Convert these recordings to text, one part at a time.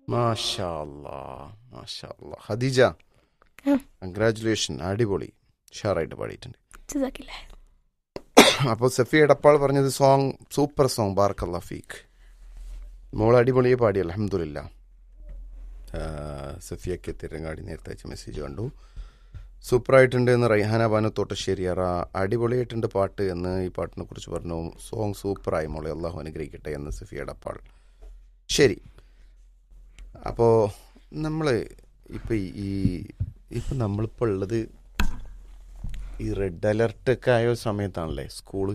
മാഷാ അല്ലാ, മാഷാ അല്ലാ. ഖദീജ ഉം. കൺഗ്രാറ്റുലേഷൻ അടിപൊളി ഷാറായിട്ട് പാടിയിട്ടുണ്ട് ജസാക്കില്ലേ അപ്പോൾ സഫി എടപ്പാൾ പറഞ്ഞത് സോങ് സൂപ്പർ സോങ് ബാർക്കല്ല ഫീക്ക് മോൾ അടിപൊളിയെ പാടി അലഹമില്ല സഫിയക്ക് തിരങ്ങാടി നേരത്തെ അയച്ച മെസ്സേജ് കണ്ടു സൂപ്പറായിട്ടുണ്ട് എന്ന് റൈഹാന ബാനു തോട്ടശ്ശേരി അറ അടിപൊളിയായിട്ടുണ്ട് പാട്ട് എന്ന് ഈ പാട്ടിനെ കുറിച്ച് പറഞ്ഞു സോങ് സൂപ്പറായി മോളെ അള്ളാഹു അനുഗ്രഹിക്കട്ടെ എന്ന് സഫി എടപ്പാൾ ശരി അപ്പോൾ നമ്മൾ ഇപ്പം ഈ ഇപ്പം നമ്മളിപ്പോൾ ഉള്ളത് ഈ റെഡ് അലർട്ട് ഒക്കെ ആയ ഒരു സമയത്താണല്ലേ സ്കൂള്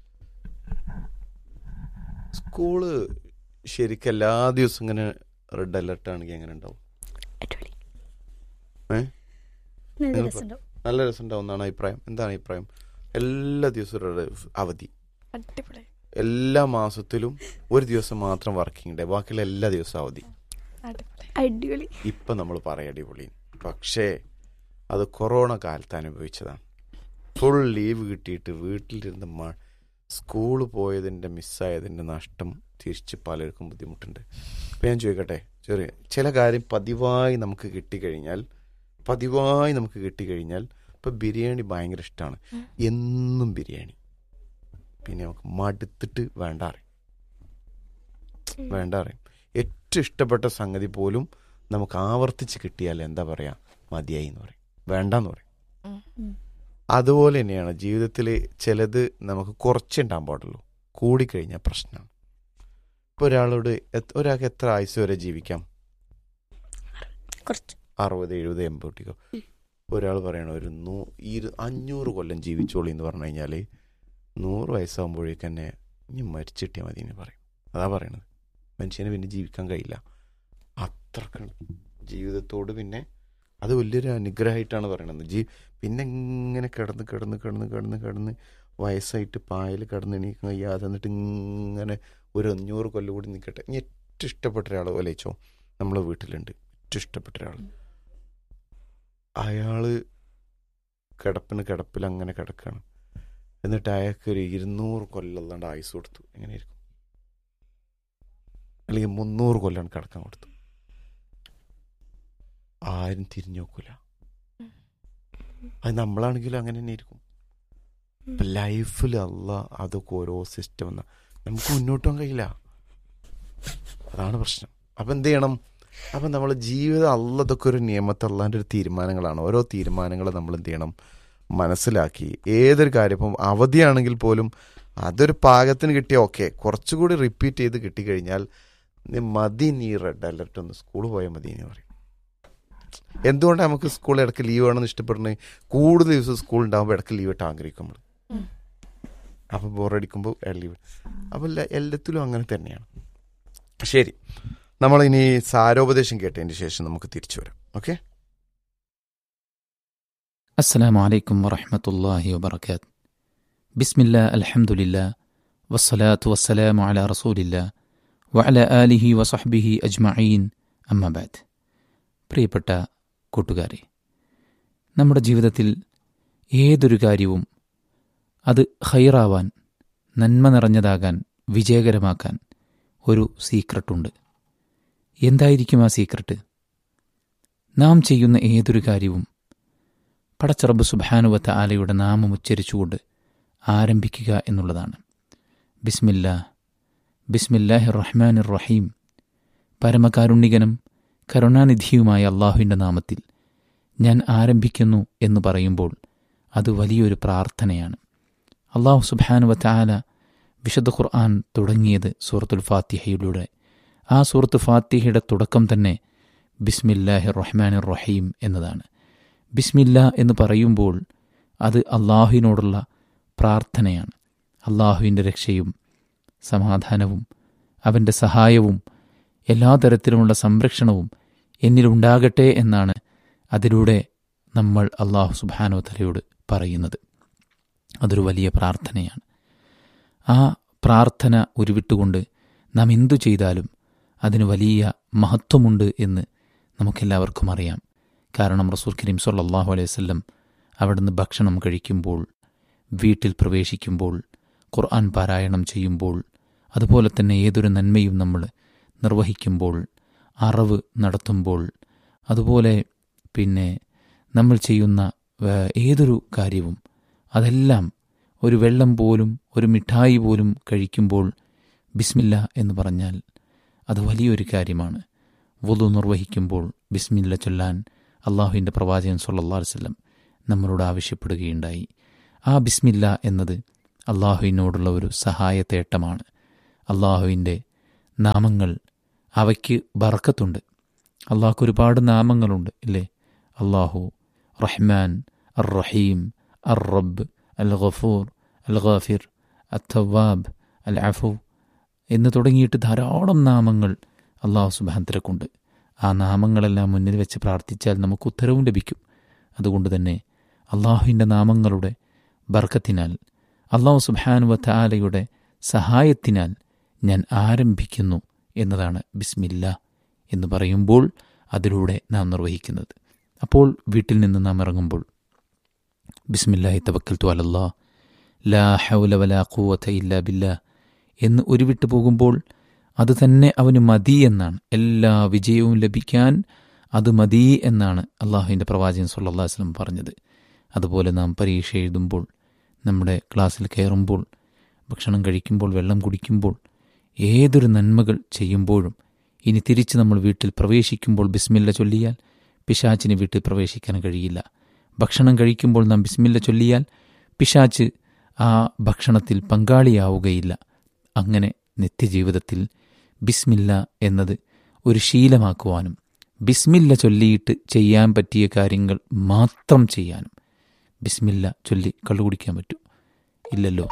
സ്കൂള് ശരിക്കും എല്ലാ ദിവസവും ഇങ്ങനെ റെഡ് അലർട്ട് ആണെങ്കിൽ എങ്ങനെ ഉണ്ടാവും അടിപൊളി ഏ? നല്ല നിങ്ങൾ രസമുണ്ടാവും നല്ല രസം ഉണ്ടാവും എന്നാണ് അഭിപ്രായം എന്താണ് അഭിപ്രായം എല്ലാ ദിവസവും red അവധി അടിപൊളി എല്ലാ മാസത്തിലും ഒരു ദിവസം മാത്രം വർക്കിംഗ് ഡേ ബാക്കിയുള്ള എല്ലാ ദിവസവും അവധി അടിപൊളി അടിപൊളി ഇപ്പം നമ്മൾ പറയാം അടിപൊളി പക്ഷേ അത് കൊറോണ കാലത്ത് അനുഭവിച്ചതാണ് ഫുൾ ലീവ് കിട്ടിയിട്ട് വീട്ടിലിരുന്ന് മ സ്കൂള് പോയതിൻ്റെ മിസ്സായതിൻ്റെ നഷ്ടം തിരിച്ച് പലർക്കും ബുദ്ധിമുട്ടുണ്ട് ഇപ്പം ഞാൻ ചോദിക്കട്ടെ ചെറിയ ചില കാര്യം പതിവായി നമുക്ക് കിട്ടിക്കഴിഞ്ഞാൽ പതിവായി നമുക്ക് കിട്ടിക്കഴിഞ്ഞാൽ ഇപ്പം ബിരിയാണി ഭയങ്കര ഇഷ്ടമാണ് എന്നും ബിരിയാണി പിന്നെ നമുക്ക് മടുത്തിട്ട് വേണ്ട അറിയും വേണ്ട അറിയും ഏറ്റവും ഇഷ്ടപ്പെട്ട സംഗതി പോലും നമുക്ക് ആവർത്തിച്ച് കിട്ടിയാൽ എന്താ പറയാ മതിയായി എന്ന് പറയും വേണ്ടെന്ന് പറയും അതുപോലെ തന്നെയാണ് ജീവിതത്തിൽ ചിലത് നമുക്ക് കുറച്ചുണ്ടാകാൻ പാടുള്ളൂ കൂടിക്കഴിഞ്ഞാൽ പ്രശ്നമാണ് ഇപ്പോൾ ഒരാളോട് എത്ര- ഒരാൾക്ക് എത്ര ആയുസ് വരെ ജീവിക്കാം കുറച്ച് അറുപത് എഴുപത് എൺപത്തിക്കോ ഒരാൾ പറയണ ഒരു നൂ ഇരു അഞ്ഞൂറ് കൊല്ലം ജീവിച്ചോളി എന്ന് പറഞ്ഞു കഴിഞ്ഞാൽ നൂറ് വയസ്സാകുമ്പോഴേക്ക് തന്നെ ഇനി മരിച്ചിട്ടിയാൽ മതി എന്ന് പറയും അതാ പറയണത് മനുഷ്യന് പിന്നെ ജീവിക്കാൻ കഴിയില്ല അത്രക്കാണ് ജീവിതത്തോട് പിന്നെ അത് വലിയൊരു അനുഗ്രഹമായിട്ടാണ് പറയണത് ജീ പിന്നെ ഇങ്ങനെ കിടന്ന് കിടന്ന് കിടന്ന് കിടന്ന് കിടന്ന് വയസ്സായിട്ട് പായൽ കിടന്ന് എണീക്കാൻ കഴിയാതെ എന്നിട്ട് ഇങ്ങനെ ഒരു അഞ്ഞൂറ് കൊല്ലം കൂടി നിൽക്കട്ടെ ഇനി ഏറ്റവും ഇഷ്ടപ്പെട്ട ഒരാൾ പോലെച്ചോ നമ്മളെ വീട്ടിലുണ്ട് ഏറ്റവും ഇഷ്ടപ്പെട്ട ഒരാൾ അയാള് കിടപ്പിന് കിടപ്പിൽ അങ്ങനെ കിടക്കാണ് എന്നിട്ട് അയാൾക്ക് ഒരു ഇരുന്നൂറ് കൊല്ലല്ലാണ്ട് ആയുസ് കൊടുത്തു എങ്ങനെയായിരിക്കും അല്ലെങ്കിൽ മുന്നൂറ് കൊല്ലാണ് കിടക്കാൻ കൊടുത്തു ആരും തിരിഞ്ഞു നോക്കൂല അത് നമ്മളാണെങ്കിലും അങ്ങനെ തന്നെ ആയിരിക്കും ഇപ്പൊ ലൈഫിൽ അല്ല അതൊക്കെ ഓരോ സിസ്റ്റം എന്നാ നമുക്ക് മുന്നോട്ട് പോകാൻ കഴിയില്ല അതാണ് പ്രശ്നം അപ്പൊ എന്ത് ചെയ്യണം അപ്പം നമ്മൾ ജീവിതം അല്ലതൊക്കെ ഒരു നിയമത്തെ അല്ലാൻ്റെ ഒരു തീരുമാനങ്ങളാണ് ഓരോ തീരുമാനങ്ങൾ നമ്മൾ എന്ത് ചെയ്യണം മനസ്സിലാക്കി ഏതൊരു കാര്യം ഇപ്പം അവധിയാണെങ്കിൽ പോലും അതൊരു പാകത്തിന് കിട്ടിയ ഓക്കെ കുറച്ചുകൂടി റിപ്പീറ്റ് ചെയ്ത് കിട്ടിക്കഴിഞ്ഞാൽ നീ മതി നീ റെഡ് അലർട്ട് ഒന്ന് സ്കൂൾ പോയാൽ മതി എന്ന് പറയും എന്തുകൊണ്ടാണ് നമുക്ക് സ്കൂൾ ഇടയ്ക്ക് ലീവ് വേണമെന്ന് ഇഷ്ടപ്പെടുന്നത് കൂടുതൽ ദിവസം സ്കൂൾ ഉണ്ടാകുമ്പോൾ ഇടയ്ക്ക് ലീവ് ഇട്ട് ആഗ്രഹിക്കും നമ്മൾ ഉം. അപ്പം ബോറടിക്കുമ്പോൾ ലീവ് അപ്പം എല്ലാ- എല്ലാത്തിലും അങ്ങനെ തന്നെയാണ് ശരി നമ്മളിനി സാരോപദേശം കേട്ടതിന് ശേഷം നമുക്ക് തിരിച്ചു വരാം ഓക്കെ السلام عليكم ورحمة الله وبركاته بسم الله الحمد لله والصلاة والسلام على رسول الله وعلى آله وصحبه أجمعين أما بعد പ്രിയപ്പെട്ട കൂട്ടുകാരെ നമ്മുടെ ജീവിതത്തിൽ ഏതൊരു കാര്യവും അത് ഹൈറാവാൻ നന്മ നിറഞ്ഞതാകാൻ വിജയകരമാക്കാൻ ഒരു സീക്രട്ടുണ്ട് എന്തായിരിക്കും ആ സീക്രട്ട് നാം ചെയ്യുന്ന ഏതൊരു കാര്യവും പടച്ചറബ് സുബാനുവത്ത ആലയുടെ നാമം ഉച്ചരിച്ചുകൊണ്ട് ആരംഭിക്കുക എന്നുള്ളതാണ് ബിസ്മില്ല ബിസ്മില്ലാഹി റഹ്മാൻ റഹീം പരമകാരുണികനും കരുണാനിധിയുമായ അള്ളാഹുവിൻ്റെ നാമത്തിൽ ഞാൻ ആരംഭിക്കുന്നു എന്ന് പറയുമ്പോൾ അത് വലിയൊരു പ്രാർത്ഥനയാണ് അള്ളാഹു സുബാനുവത്ത ആല വിശുദ്ധ ഖുർആൻ തുടങ്ങിയത് സൂറത്തുൽ ഫാത്തിഹയിലൂടെ ആ സൂറത്ത് ഫാത്തിഹയുടെ തുടക്കം തന്നെ ബിസ്മില്ലാഹി റഹ്മാൻ റഹീം എന്നതാണ് ബിസ്മില്ല എന്ന് പറയുമ്പോൾ അത് അള്ളാഹുവിനോടുള്ള പ്രാർത്ഥനയാണ് അള്ളാഹുവിൻ്റെ രക്ഷയും സമാധാനവും അവൻ്റെ സഹായവും എല്ലാ തരത്തിലുമുള്ള സംരക്ഷണവും എന്നിലുണ്ടാകട്ടെ എന്നാണ് അതിലൂടെ നമ്മൾ അള്ളാഹു സുബാനോ തലയോട് പറയുന്നത് അതൊരു വലിയ പ്രാർത്ഥനയാണ് ആ പ്രാർത്ഥന ഉരുവിട്ടുകൊണ്ട് നാം എന്തു ചെയ്താലും അതിന് വലിയ മഹത്വമുണ്ട് എന്ന് നമുക്കെല്ലാവർക്കും അറിയാം കാരണം റസൂൽ കരീം സല്ലാഹു അലൈഹി വല്ലം അവിടുന്ന് ഭക്ഷണം കഴിക്കുമ്പോൾ വീട്ടിൽ പ്രവേശിക്കുമ്പോൾ ഖുർആൻ പാരായണം ചെയ്യുമ്പോൾ അതുപോലെ തന്നെ ഏതൊരു നന്മയും നമ്മൾ നിർവഹിക്കുമ്പോൾ അറിവ് നടത്തുമ്പോൾ അതുപോലെ പിന്നെ നമ്മൾ ചെയ്യുന്ന ഏഹ്, ഏതൊരു കാര്യവും അതെല്ലാം ഒരു വെള്ളം പോലും ഒരു മിഠായി പോലും കഴിക്കുമ്പോൾ ബിസ്മില്ല എന്ന് പറഞ്ഞാൽ അത് വലിയൊരു കാര്യമാണ് വുളു നിർവഹിക്കുമ്പോൾ ബിസ്മില്ല ചൊല്ലാൻ അള്ളാഹുവിൻ്റെ പ്രവാചകൻ സല്ലല്ലാഹു അലൈഹി വസല്ലം നമ്മളോട് ആവശ്യപ്പെടുകയുണ്ടായി ആ ബിസ്മില്ല എന്നത് അള്ളാഹുവിനോടുള്ള ഒരു സഹായത്തേട്ടമാണ് അള്ളാഹുവിൻ്റെ നാമങ്ങൾ അവയ്ക്ക് ബർക്കത്തുണ്ട് അള്ളാഹ്ക്ക് ഒരുപാട് നാമങ്ങളുണ്ട് ഇല്ലേ അള്ളാഹു റഹ്മാൻ അർ റഹീം അർ റബ്ബ് അൽ ഗഫൂർ അൽ ഗാഫിർ അത്തവാബ് അൽ അഫു എന്ന് തുടങ്ങിയിട്ട് ധാരാളം നാമങ്ങൾ അള്ളാഹു സുബാന്തരക്കുണ്ട് ആ നാമങ്ങളെല്ലാം മുന്നിൽ വെച്ച് പ്രാർത്ഥിച്ചാൽ നമുക്ക് ഉത്തരവും ലഭിക്കും അതുകൊണ്ട് തന്നെ അള്ളാഹുവിൻ്റെ നാമങ്ങളുടെ ബർക്കത്തിനാൽ അള്ളാഹു സുബാനുവ താലയുടെ സഹായത്തിനാൽ ഞാൻ ആരംഭിക്കുന്നു എന്നതാണ് ബിസ്മില്ല എന്ന് പറയുമ്പോൾ അതിലൂടെ നാം നിർവഹിക്കുന്നത് അപ്പോൾ വീട്ടിൽ നിന്ന് നാം ഇറങ്ങുമ്പോൾ ബിസ്മില്ലാഹി തവക്കൽത്തു അലല്ലാ ലാ ഹൗല വലാ ഖുവത ഇല്ലാ ബില്ലാ എന്ന് ഉരുവിട്ട് പോകുമ്പോൾ അത് തന്നെ അവന് മതി എന്നാണ് എല്ലാ വിജയവും ലഭിക്കാൻ അത് മതി എന്നാണ് അള്ളാഹുവിൻ്റെ പ്രവാചകൻ സല്ലല്ലാഹു അലൈഹി വസല്ലം പറഞ്ഞത് അതുപോലെ നാം പരീക്ഷ എഴുതുമ്പോൾ നമ്മുടെ ക്ലാസ്സിൽ കയറുമ്പോൾ ഭക്ഷണം കഴിക്കുമ്പോൾ വെള്ളം കുടിക്കുമ്പോൾ ഏതൊരു നന്മകൾ ചെയ്യുമ്പോഴും ഇനി തിരിച്ച് നമ്മൾ വീട്ടിൽ പ്രവേശിക്കുമ്പോൾ ബിസ്മില്ല ചൊല്ലിയാൽ പിശാച്ചിന് വീട്ടിൽ പ്രവേശിക്കാൻ കഴിയില്ല ഭക്ഷണം കഴിക്കുമ്പോൾ നാം ബിസ്മില്ല ചൊല്ലിയാൽ പിശാച്ച് ആ ഭക്ഷണത്തിൽ പങ്കാളിയാവുകയില്ല അങ്ങനെ നിത്യജീവിതത്തിൽ ബിസ്മില്ല എന്നത് ഒരു ശീലമാക്കുവാനും ബിസ്മില്ല ചൊല്ലിയിട്ട് ചെയ്യാൻ പറ്റിയ കാര്യങ്ങൾ മാത്രം ചെയ്യാനും ബിസ്മില്ല ചൊല്ലി കള്ളു കുടിക്കാൻ പറ്റൂ ഇല്ലല്ലോ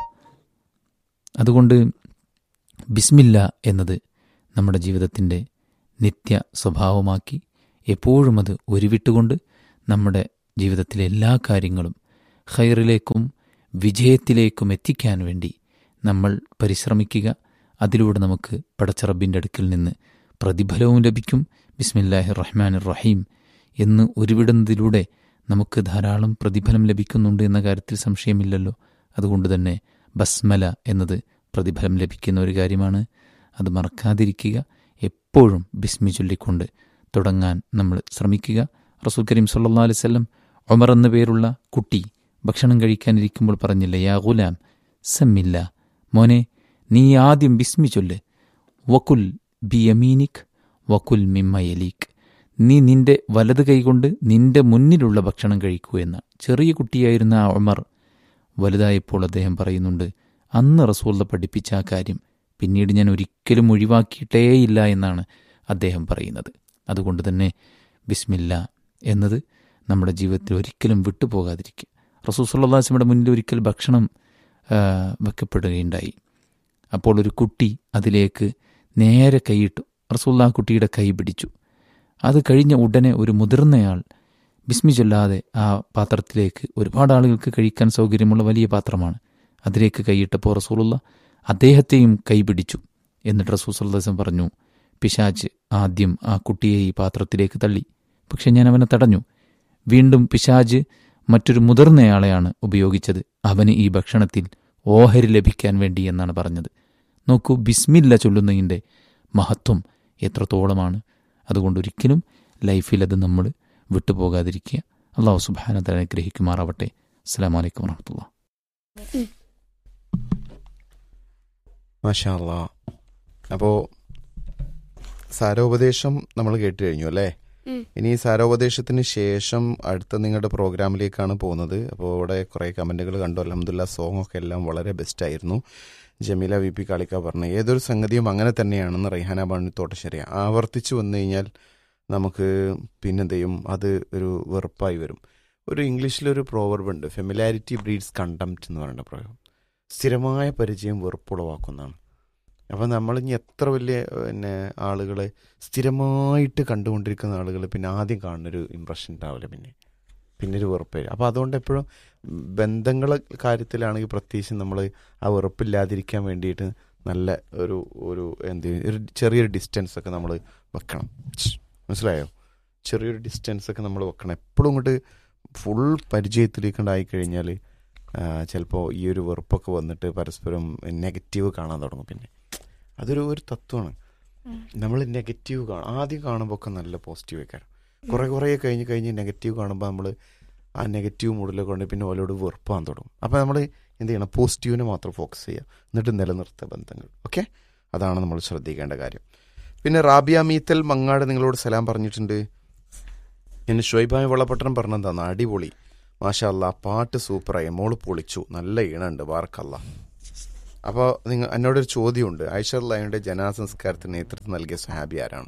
അതുകൊണ്ട് ബിസ്മില്ല എന്നത് നമ്മുടെ ജീവിതത്തിൻ്റെ നിത്യ സ്വഭാവമാക്കി എപ്പോഴും അത് ഉരുവിട്ടുകൊണ്ട് നമ്മുടെ ജീവിതത്തിലെ എല്ലാ കാര്യങ്ങളും ഖൈറിലേക്കും വിജയത്തിലേക്കും എത്തിക്കാൻ വേണ്ടി നമ്മൾ പരിശ്രമിക്കുക അതിലൂടെ നമുക്ക് പടച്ചറബിൻ്റെ അടുക്കിൽ നിന്ന് പ്രതിഫലവും ലഭിക്കും ബിസ്മില്ലാഹി റഹ്മാൻ റഹീം എന്ന് ഉരുവിടുന്നതിലൂടെ നമുക്ക് ധാരാളം പ്രതിഫലം ലഭിക്കുന്നുണ്ട് എന്ന കാര്യത്തിൽ സംശയമില്ലല്ലോ അതുകൊണ്ട് തന്നെ ബസ്മല എന്നത് പ്രതിഫലം ലഭിക്കുന്ന ഒരു കാര്യമാണ് അത് മറക്കാതിരിക്കുക എപ്പോഴും ബിസ്മി ചൊല്ലിക്കൊണ്ട് തുടങ്ങാൻ നമ്മൾ ശ്രമിക്കുക റസൂൽ കരീം സല്ലാ അലൈവല്ലം ഒമർ എന്ന പേരുള്ള കുട്ടി ഭക്ഷണം കഴിക്കാനിരിക്കുമ്പോൾ പറഞ്ഞില്ല യാ ഗുലാം സമ്മില്ല മോനെ നീ ആദ്യം ബിസ്മി ചൊല്ല് വക്കുൽ ബി യമീനിക് വക്കുൽ മിമ്മ യലീക് നീ നിന്റെ വലത് കൈകൊണ്ട് നിന്റെ മുന്നിലുള്ള ഭക്ഷണം കഴിക്കൂ എന്ന ചെറിയ കുട്ടിയായിരുന്ന ആ ഉമർ വലുതായപ്പോൾ അദ്ദേഹം പറയുന്നുണ്ട് അന്ന് റസൂള്ള പഠിപ്പിച്ച ആ കാര്യം പിന്നീട് ഞാൻ ഒരിക്കലും ഒഴിവാക്കിയിട്ടേയില്ല എന്നാണ് അദ്ദേഹം പറയുന്നത് അതുകൊണ്ട് തന്നെ ബിസ്മില്ല എന്നത് നമ്മുടെ ജീവിതത്തിൽ ഒരിക്കലും വിട്ടുപോകാതിരിക്കുക റസൂൽ സല്ലാസ്മയുടെ മുന്നിൽ ഒരിക്കൽ ഭക്ഷണം ആ, വെക്കപ്പെടുകയുണ്ടായി അപ്പോൾ ഒരു കുട്ടി അതിലേക്ക് നേരെ കൈയിട്ടു റസൂല്ല ആ കുട്ടിയുടെ കൈ പിടിച്ചു അത് കഴിഞ്ഞ ഉടനെ ഒരു മുതിർന്നയാൾ ബിസ്മി ചൊല്ലാതെ ആ പാത്രത്തിലേക്ക് ഒരുപാട് ആളുകൾക്ക് കഴിക്കാൻ സൗകര്യമുള്ള വലിയ പാത്രമാണ് അതിലേക്ക് കൈയിട്ടപ്പോൾ റസൂലുള്ള അദ്ദേഹത്തെയും കൈപിടിച്ചു എന്നിട്ട് റസൂൽ സല്ലാസം പറഞ്ഞു പിശാച്ച് ആദ്യം ആ കുട്ടിയെ ഈ പാത്രത്തിലേക്ക് തള്ളി പക്ഷെ ഞാൻ അവനെ തടഞ്ഞു വീണ്ടും പിശാജ് മറ്റൊരു മുതിർന്നയാളെയാണ് ഉപയോഗിച്ചത് അവന് ഈ ഭക്ഷണത്തിൽ ഓഹരി ലഭിക്കാൻ വേണ്ടി എന്നാണ് പറഞ്ഞത് നോക്കൂ ബിസ്മില്ല ചൊല്ലുന്നതിൻ്റെ മഹത്വം എത്രത്തോളമാണ് അതുകൊണ്ട് ഒരിക്കലും ലൈഫിൽ അത് നമ്മൾ വിട്ടുപോകാതിരിക്കുക അള്ളാഹു സുബാനത്തെ അനുഗ്രഹിക്കുമാറാവട്ടെ അസ്സാം വലൈക്കും വാഹമത്തുള്ള മാഷാ അല്ലാ അപ്പോൾ സാരോപദേശം നമ്മൾ കേട്ട് കഴിഞ്ഞു അല്ലേ ഉം. ഇനി ഈ സാരോപദേശത്തിന് ശേഷം അടുത്ത നിങ്ങളുടെ പ്രോഗ്രാമിലേക്കാണ് പോകുന്നത് അപ്പോൾ ഇവിടെ കുറേ കമൻറ്റുകൾ കണ്ടു അലഹമുല്ല സോങ് ഒക്കെ എല്ലാം വളരെ ബെസ്റ്റ് ആയിരുന്നു ജമീല വി പി കാളിക്ക പറഞ്ഞു ഏതൊരു സംഗതിയും അങ്ങനെ തന്നെയാണെന്ന് റൈഹാന ബാണി തോട്ടശ്ശേരി ആവർത്തിച്ചു വന്നു കഴിഞ്ഞാൽ നമുക്ക് പിന്നെന്ത് ചെയ്യും അത് ഒരു വെറുപ്പായി വരും ഒരു ഇംഗ്ലീഷിലൊരു പ്രോവർബ് ഉണ്ട് ഫെമിലാരിറ്റി ബ്രീഡ്സ് കണ്ടംപ്റ്റ് എന്ന് പറയുന്ന പ്രയോഗം സ്ഥിരമായ പരിചയം വെറുപ്പുളവാക്കുന്നതാണ് അപ്പം നമ്മൾ ഇനി എത്ര വലിയ പിന്നെ ആളുകൾ സ്ഥിരമായിട്ട് കണ്ടുകൊണ്ടിരിക്കുന്ന ആളുകൾ പിന്നെ ആദ്യം കാണുന്നൊരു ഇമ്പ്രഷൻ ഉണ്ടാവില്ല പിന്നെ പിന്നെ ഒരു വെറുപ്പ് അപ്പോൾ അതുകൊണ്ട് എപ്പോഴും ബന്ധങ്ങളെ കാര്യത്തിലാണെങ്കിൽ പ്രത്യേകിച്ച് നമ്മൾ ആ വെറുപ്പില്ലാതിരിക്കാൻ വേണ്ടിയിട്ട് നല്ല ഒരു ഒരു എന്ത് ചെയ്യും, ഒരു ചെറിയൊരു ഡിസ്റ്റൻസ് ഒക്കെ നമ്മൾ വെക്കണം ഛ്, മനസ്സിലായോ ചെറിയൊരു ഡിസ്റ്റൻസ് ഒക്കെ നമ്മൾ വെക്കണം എപ്പോഴും ഇങ്ങോട്ട് ഫുൾ പരിചയത്തിലേക്കുണ്ടായി കഴിഞ്ഞാൽ ചിലപ്പോൾ ഈ ഒരു വെറുപ്പൊക്കെ വന്നിട്ട് പരസ്പരം നെഗറ്റീവ് കാണാൻ തുടങ്ങും പിന്നെ അതൊരു ഒരു തത്വമാണ് ഉം. നമ്മൾ നെഗറ്റീവ് കാണും ആദ്യം കാണുമ്പോൾ ഒക്കെ നല്ല പോസിറ്റീവ് വെക്കാറ് കുറെ കുറേ കഴിഞ്ഞ് കഴിഞ്ഞ് നെഗറ്റീവ് കാണുമ്പോൾ നമ്മൾ ആ നെഗറ്റീവ് മൂഡിൽ കൊണ്ട് പിന്നെ ഓലോട് വെറുപ്പാൻ തുടങ്ങും അപ്പോൾ നമ്മൾ എന്ത് ചെയ്യണം പോസിറ്റീവിനെ മാത്രം ഫോക്കസ് ചെയ്യുക എന്നിട്ട് നിലനിർത്തുക ബന്ധങ്ങൾ ഓക്കെ അതാണ് നമ്മൾ ശ്രദ്ധിക്കേണ്ട കാര്യം പിന്നെ റാബിയ മീത്തൽ മങ്ങാട് നിങ്ങളോട് സലാം പറഞ്ഞിട്ടുണ്ട് പിന്നെ ഷുവൈബായ് വെള്ളപ്പട്ടണം പറഞ്ഞെന്താന്ന് അടിപൊളി മാഷാ അല്ലാ പാട്ട് സൂപ്പറായി മോള് പൊളിച്ചു നല്ല ഈണുണ്ട് വാർക്കല്ല അപ്പോൾ നിങ്ങൾ എന്നോടൊരു ചോദ്യമുണ്ട് ഐഷർലായുടെ ജനാസംസ്കാരത്തിന് നേതൃത്വം നൽകിയ സഹാബി ആരാണ്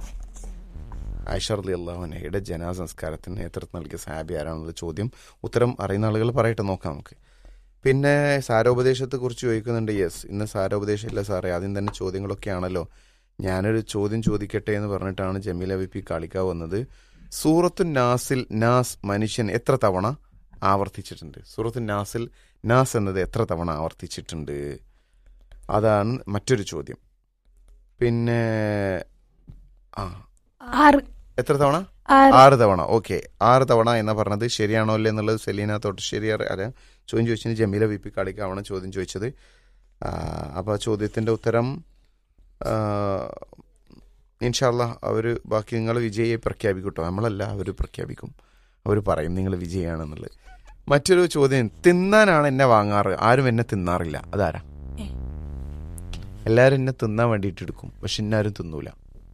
ഐഷർലി അള്ളാഹുനയുടെ ജനാസംസ്കാരത്തിന് നേതൃത്വം നൽകിയ സഹാബി ആരാണെന്നുള്ള ചോദ്യം ഉത്തരം അറിയുന്ന ആളുകൾ പറയട്ടെ നോക്കാം നമുക്ക് പിന്നെ സാരോപദേശത്തെ കുറിച്ച് ചോദിക്കുന്നുണ്ട് യെസ് ഇന്ന് സാരോപദേശം ഇല്ല സാറേ ആദ്യം തന്നെ ചോദ്യങ്ങളൊക്കെ ആണല്ലോ ഞാനൊരു ചോദ്യം ചോദിക്കട്ടെ എന്ന് പറഞ്ഞിട്ടാണ് ജമീല വി പി കാളിക്ക വന്നത് സൂറത്തു നാസിൽ നാസ് മനുഷ്യൻ എത്ര തവണ ആവർത്തിച്ചിട്ടുണ്ട് സൂറത്തു നാസിൽ നാസ് എന്നത് എത്ര തവണ ആവർത്തിച്ചിട്ടുണ്ട് അതാണ് മറ്റൊരു ചോദ്യം പിന്നെ ആ ആറ് എത്ര തവണ ആറ് ആറ് തവണ ഓക്കെ ആറ് തവണ എന്ന് പറഞ്ഞത് ശരിയാണോ അല്ലേ എന്നുള്ളത് സെലീന തൊട്ടുശ്ശേരി അല്ല ചോദ്യം ചോദിച്ചതിന് ജമീല വി പി കാളിക്കാവണം ചോദ്യം ചോദിച്ചത് അപ്പോൾ ചോദ്യത്തിൻ്റെ ഉത്തരം ഇൻഷാല്ല അവർ ബാക്കി നിങ്ങൾ വിജയിയെ പ്രഖ്യാപിക്കും കേട്ടോ നമ്മളല്ല അവർ പ്രഖ്യാപിക്കും അവർ പറയും നിങ്ങൾ വിജയാണെന്നുള്ളത് മറ്റൊരു ചോദ്യം തിന്നാനാണ് എന്നെ വാങ്ങാറ് ആരും എന്നെ തിന്നാറില്ല അതാരാ ഏ. എല്ലാവരും എന്നെ തിന്നാൻ വേണ്ടിയിട്ട് എടുക്കും പക്ഷെ ഇന്നാരും തിന്നൂല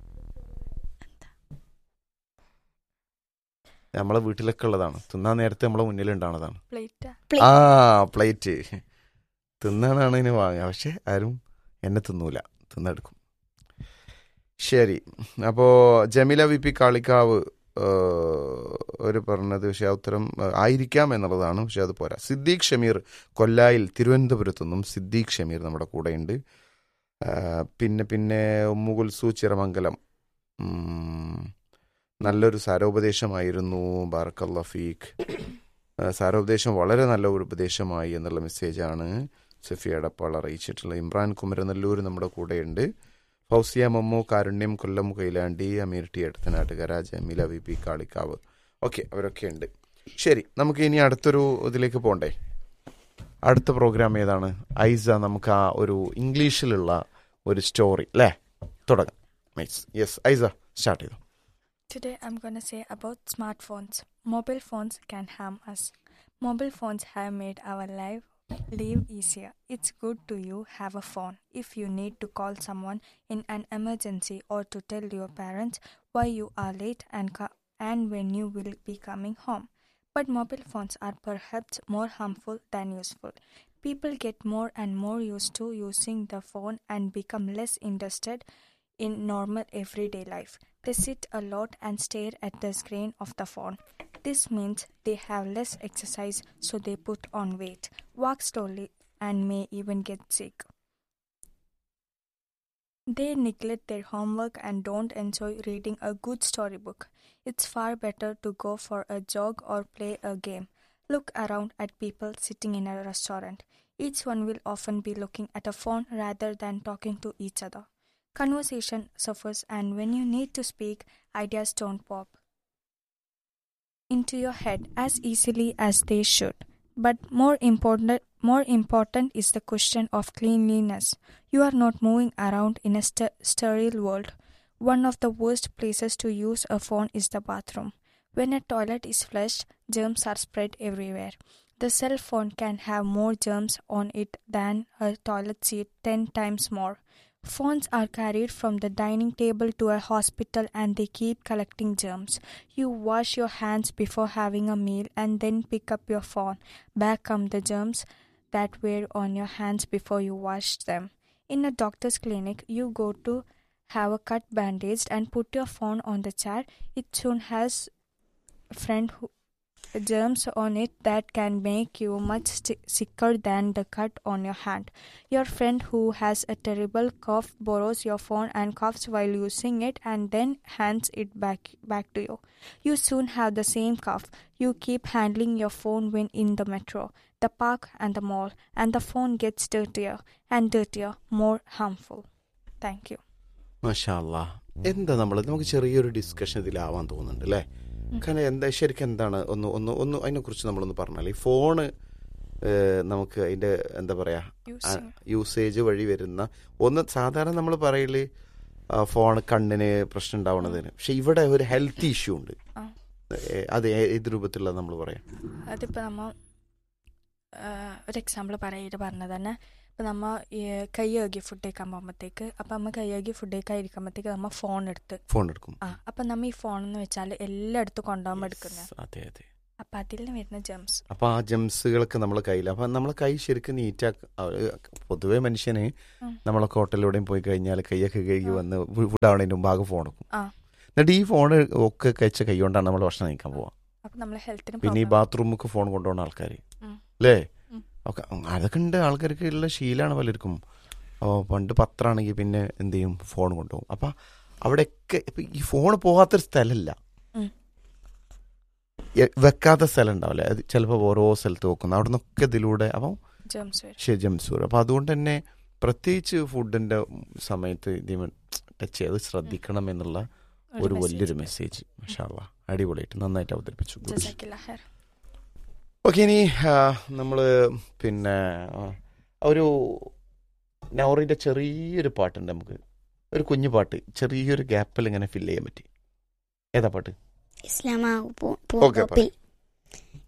നമ്മളെ വീട്ടിലൊക്കെ ഉള്ളതാണ് തിന്നാൻ നേരത്തെ നമ്മളെ മുന്നിൽ ഉണ്ടാവുന്നതാണ് പ്ലേറ്റാ ആ പ്ലേറ്റ് തിന്നാനാണ് ഇതിന് വാങ്ങുക പക്ഷെ ആരും എന്നെ തിന്നൂല തിന്നെടുക്കും ശരി അപ്പോൾ ജമീല വി പി കാളിക്കാവ് ഒരു പറഞ്ഞത് പക്ഷെ ആ ഉത്തരം ആ, ആയിരിക്കാം എന്നുള്ളതാണ് പക്ഷെ അത് പോരാ സിദ്ദീഖ് ഷമീർ കൊല്ലായിൽ തിരുവനന്തപുരത്തു നിന്നും സിദ്ദീഖ് ഷമീർ നമ്മുടെ കൂടെയുണ്ട് ആ, പിന്നെ പിന്നെ ഉമ്മുകുൽസു ചിറമംഗലം ഉം, നല്ലൊരു സാരോപദേശമായിരുന്നു ബാറക്കല്ല ഫീഖ് ആ, സാരോപദേശം വളരെ നല്ല ഒരു ഉപദേശമായി എന്നുള്ള മെസ്സേജാണ് സഫിയ എടപ്പാൾ അറിയിച്ചിട്ടുള്ളത് ഇമ്രാൻ കുമരനെല്ലൂർ നമ്മുടെ കൂടെയുണ്ട് ഫൗസിയ മമ്മു കാരുണ്യം Kollam Koyilandy Ameer T Edathanattukara Jameela V P Kalikavu okay അവരൊക്കെ ഉണ്ട് ശരി നമുക്ക് ഇനി അടുത്തൊരു ഇതിലേക്ക് പോണ്ടേ അടുത്ത പ്രോഗ്രാം ഏതാണ് ഐസ നമുക്ക് ആ ഒരു ഇംഗ്ലീഷിലുള്ള ഒരു സ്റ്റോറി അല്ലേ തുടങ്ങാം നൈസ് യെസ് ഐസ സ്റ്റാർട്ട് ചെയ്തു Today I'm gonna say about smartphones. Mobile phones can harm us. Mobile phones have made our life live easier. It's good to you have a phone if you need to call someone in an emergency or to tell your parents why you are late and co- and when you will be coming home. But mobile phones are perhaps more harmful than useful. People get more and more used to using the phone and become less interested in normal everyday life. They sit a lot and stare at the screen of the phone. This means they have less exercise, so they put on weight, walk slowly, and may even get sick. They neglect their homework and don't enjoy reading a good storybook. It's far better to go for a jog or play a game. Look around at people sitting in a restaurant. Each one will often be looking at a phone rather than talking to each other. Conversation suffers, and when you need to speak, ideas don't pop into your head as easily as they should. But more important, more important is the question of cleanliness. You are not moving around in a st- sterile world. One of the worst places to use a phone is the bathroom. When a toilet is flushed, germs are spread everywhere. The cell phone can have more germs on it than a toilet seat 10 times more. Phones are carried from the dining table to a hospital and they keep collecting germs. You wash your hands before having a meal and then pick up your phone. Back come the germs that were on your hands before you washed them. In a doctor's clinic, you go to have a cut bandaged and put your phone on the chair. It soon has friend who germs on it that can make you much sti- sicker than the cut on your hand. Your friend who has a terrible cough borrows your phone and coughs while using it and then hands it back back to you. You soon have the same cough. You keep handling your phone when in the metro, the park and the mall and the phone gets dirtier and dirtier, more harmful. Thank you. മഷാല്ല എന്താ നമ്മൾ നമുക്ക് ചെറിയൊരു discussion ഇതിലാവാൻ തോന്നുന്നുണ്ട് അല്ലേ കാരണം എന്താ ശരിക്കും എന്താണ് ഒന്ന് ഒന്ന് ഒന്ന് അതിനെക്കുറിച്ച് നമ്മളൊന്ന് പറഞ്ഞാൽ ഈ ഫോണ് ഏഹ്, നമുക്ക് അതിന്റെ എന്താ പറയാ Using. യൂസേജ് വഴി വരുന്ന ഒന്ന് സാധാരണ നമ്മൾ പറയല് ഫോൺ കണ്ണിന് പ്രശ്നം ഉണ്ടാവണതിന് പക്ഷെ ഇവിടെ ഒരു ഹെൽത്ത് ഇഷ്യൂ ഉണ്ട് ആ. ഏ, അത് ഏ- ഏത് രൂപത്തിലുള്ള നമ്മൾ പറയാം അതിപ്പോൾ നമ്മ ആ, ഒരു എക്സാമ്പിൾ പറയായിട്ട് പറഞ്ഞത് തന്നെ ഇപ്പം നമ്മ ഈ കൈ കഴുകി ഫുഡ് കഴിക്കാൻ പോകുമ്പോഴത്തേക്ക് അപ്പം നമ്മൾ കൈ കഴുകി ഫുഡ് കഴിക്കാൻ ഇരിക്കുമ്പോഴത്തേക്ക് നമ്മൾ ഫോൺ എടുത്ത് ഫോൺ എടുക്കും ആ അപ്പം നമ്മൾ ഈ ഫോൺ എന്ന് വെച്ചാൽ എല്ലായിടത്തും കൊണ്ടുപോകാൻ എടുക്കുന്നത് അതെ അതെ അപ്പം അതിൽ നിന്ന് വരുന്ന ജെംസ് അപ്പൊ ആ ജംസുകളൊക്കെ നമ്മളെ കയ്യിൽ അപ്പൊ നമ്മളെ കൈ ശരിക്കും നീറ്റാക്ക പൊതുവെ മനുഷ്യന് ഉം. നമ്മളൊക്കെ ഹോട്ടലിലൂടെയും പോയി കഴിഞ്ഞാൽ കൈയൊക്കെ കഴുകി ആ. വന്ന് ഫുഡാവണതിന് മുമ്പ് ആകെ ഫോൺ എടുക്കും ആ. എന്നിട്ട് ഈ ഫോൺ ഒക്കെ കഴിച്ച കൈ കൊണ്ടാണ് നമ്മൾ ഭക്ഷണം കഴിക്കാൻ പോവാം അപ്പം നമ്മളെ ഹെൽത്തിന് പിന്നെ ഈ ബാത്റൂമൊക്കെ ഫോൺ കൊണ്ടുപോകുന്ന ആൾക്കാർ ഉം. അല്ലേ ഉം. ഒക്കെ ഉം, അതൊക്കെ ഉണ്ട് ആൾക്കാർക്ക് ഉള്ള ശീലമാണ് പലർക്കും അപ്പോൾ പണ്ട് പത്രമാണെങ്കിൽ പിന്നെ എന്ത് ചെയ്യും ഫോൺ കൊണ്ടുപോകും അപ്പം അവിടെയൊക്കെ ഇപ്പം ഈ ഫോൺ പോകാത്തൊരു സ്ഥലമല്ല ഉം. എ- വെക്കാത്ത സ്ഥലം ഉണ്ടാവില്ലേ അത് ചിലപ്പോൾ ഓരോ സ്ഥലത്ത് വെക്കുന്നു അവിടെ നിന്നൊക്കെ ഇതിലൂടെ അപ്പം ജെംസ് വരും ഷെജംസൂർ അപ്പം അതുകൊണ്ട് തന്നെ പ്രത്യേകിച്ച് ഫുഡിൻ്റെ സമയത്ത് ഇതിമ ടച്ച് ചെയ്ത് ശ്രദ്ധിക്കണം എന്നുള്ള ഒരു വലിയൊരു മെസ്സേജ് മഷാല്ല അടിപൊളിയായിട്ട് നന്നായിട്ട് അവതരിപ്പിച്ചു Good. ജസാക്കില്ല ഹെർ ഓക്കെ ഇനി നമ്മൾ പിന്നെ ആ, ഒരു നൗറിൻ്റെ ചെറിയൊരു പാട്ടുണ്ട് നമുക്ക് ഒരു കുഞ്ഞു പാട്ട് ചെറിയൊരു ഗ്യാപ്പിൽ ഇങ്ങനെ ഫില്ല് ചെയ്യാൻ പറ്റി ഏതാ പാട്ട് ഇസ്ലാമാ ഓക്കേ, പൂന്തോപ്പിൽ